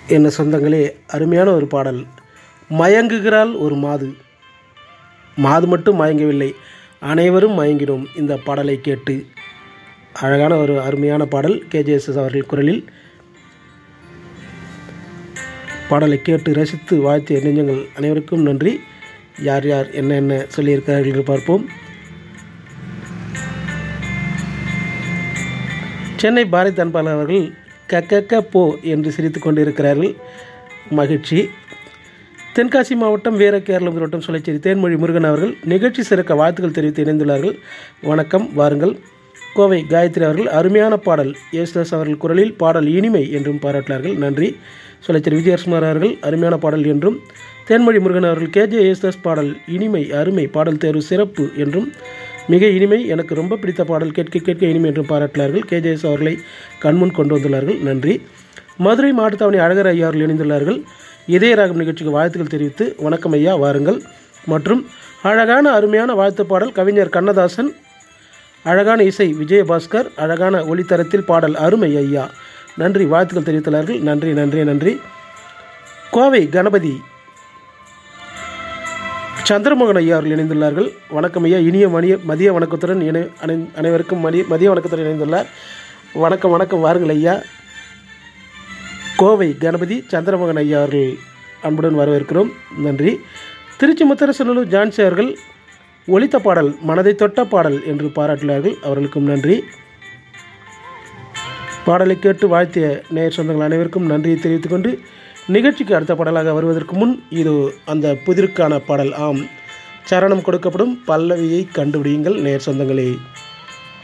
என்ன சொந்தங்களே அருமையான ஒரு பாடல் மயங்குகிறாள் ஒரு மாது மாது மட்டும் மயங்கவில்லை அனைவரும் மயங்கினோம் இந்த பாடலை கேட்டு அழகான ஒரு அருமையான பாடல் கேஜேஎஸ்எஸ் அவர்கள் குரலில் பாடலை கேட்டு ரசித்து வாழ்த்திய நெஞ்சங்கள் அனைவருக்கும் நன்றி யார் யார் என்ன என்ன சொல்லியிருக்கிறார்கள் என்று பார்ப்போம் சென்னை பாரதி அன்பாளர் அவர்கள் கக்க போ என்று சிரித்து கொண்டிருக்கிறார்கள் மகிழ்ச்சி தென்காசி மாவட்டம் வீர கேரளம் மாவட்டம் சொல்லச்சேரி தேன்மொழி முருகன் அவர்கள் நிகழ்ச்சி சிறக்க வாழ்த்துக்கள் தெரிவித்து இணைந்துள்ளார்கள் வணக்கம் வாருங்கள் கோவை காயத்ரி அவர்கள் அருமையான பாடல் யேசுதாஸ் அவர்கள் குரலில் பாடல் இனிமை என்றும் பாராட்டினார்கள் நன்றி சொல்லச்சேரி விஜயகுமார் அவர்கள் அருமையான பாடல் என்றும் தேன்மொழி முருகன் அவர்கள் கேஜே யேசுதாஸ் பாடல் இனிமை அருமை பாடல் தேர்வு சிறப்பு என்றும் மிக இனிமை எனக்கு ரொம்ப பிடித்த பாடல் கேட்க கேட்க இனிமை என்றும் பாராட்டினார்கள் கேஜேஎஸ் அவர்களை கண்முன் கொண்டு வந்துள்ளார்கள் நன்றி மதுரை மாவட்டத்தாவணி அழகர் ஐயா அவர்கள் இணைந்துள்ளார்கள் இதயராகம் நிகழ்ச்சிக்கு வாழ்த்துக்கள் தெரிவித்து வணக்கம் ஐயா வாருங்கள் மற்றும் அழகான அருமையான வாழ்த்து பாடல் கவிஞர் கண்ணதாசன் அழகான இசை விஜயபாஸ்கர் அழகான ஒளித்தரத்தில் பாடல் அருமை ஐயா நன்றி வாழ்த்துக்கள் தெரிவித்துள்ளார்கள் நன்றி நன்றி நன்றி கோவை கணபதி சந்திரமோகன் ஐயா அவர்கள் இணைந்துள்ளார்கள் வணக்கம் ஐயா இனிய மணிய மதிய வணக்கத்துடன் இணை அனை அனைவருக்கும் மதிய மதிய வணக்கத்துடன் இணைந்துள்ளார் வணக்கம் வணக்கம் வாருங்கள் ஐயா கோவை கணபதி சந்திரமோகன் ஐயா அவர்கள் அன்புடன் வரவேற்கிறோம் நன்றி திருச்சி முத்தரசனூர் ஜான்சி அவர்கள் ஒலித்த பாடல் மனதை தொட்ட பாடல் என்று பாராட்டினார்கள் அவர்களுக்கும் நன்றி பாடலை கேட்டு வாழ்த்திய நேயர் சொந்தங்கள் அனைவருக்கும் நன்றியை தெரிவித்துக்கொண்டு நிகழ்ச்சிக்கு அடுத்த பாடலாக வருவதற்கு முன் இது அந்த புதிருக்கான பாடல் ஆம் சரணம் கொடுக்கப்படும் பல்லவியை கண்டுபிடியுங்கள் நேர் சொந்தங்களே